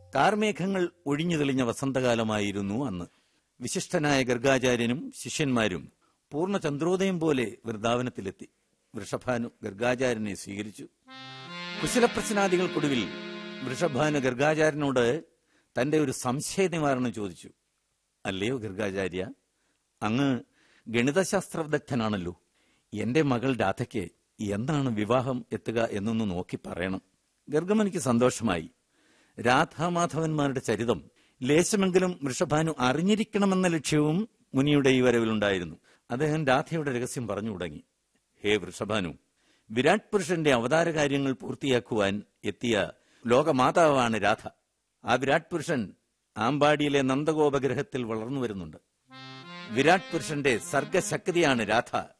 കാർമേഘങ്ങൾ ഒഴിഞ്ഞു തെളിഞ്ഞ വസന്തകാലമായിരുന്നു അന്ന് വിശിഷ്ടനായ ഗർഗാചാര്യനും ശിഷ്യന്മാരും പൂർണ്ണ ചന്ദ്രോദയം പോലെ വൃന്ദാവനത്തിലെത്തി വൃഷഭാനു ഗർഗാചാര്യനെ സ്വീകരിച്ചു കുശലപ്രശ്നാദികൾക്കൊടുവിൽ വൃഷഭാനു ഗർഗാചാര്യനോട് തന്റെ ഒരു സംശയ നിവാരണം ചോദിച്ചു അല്ലയോ ഗർഗാചാര്യ അങ്ങ് ഗണിതശാസ്ത്ര വിദഗ്ധനാണല്ലോ എന്റെ മകൾ രാധയ്ക്ക് എന്താണ് വിവാഹം എത്തുക എന്നൊന്ന് നോക്കി പറയണം ഗർഗമനിക്ക് സന്തോഷമായി രാധാമാധവന്മാരുടെ ചരിതം ലേശമെങ്കിലും വൃഷഭാനു അറിഞ്ഞിരിക്കണമെന്ന ലക്ഷ്യവും മുനിയുടെ ഈ വരവിലുണ്ടായിരുന്നു അദ്ദേഹം രാധയുടെ രഹസ്യം പറഞ്ഞു തുടങ്ങി ഹേ വൃഷഭാനു വിരാട് പുരുഷന്റെ അവതാര കാര്യങ്ങൾ പൂർത്തിയാക്കുവാൻ എത്തിയ ലോകമാതാവാണ് രാധ ആ വിരാട് പുരുഷൻ ആമ്പാടിയിലെ നന്ദഗോപഗ്രഹത്തിൽ വളർന്നു വരുന്നുണ്ട് വിരാട് പുരുഷന്റെ സർഗശക്തിയാണ് രാധ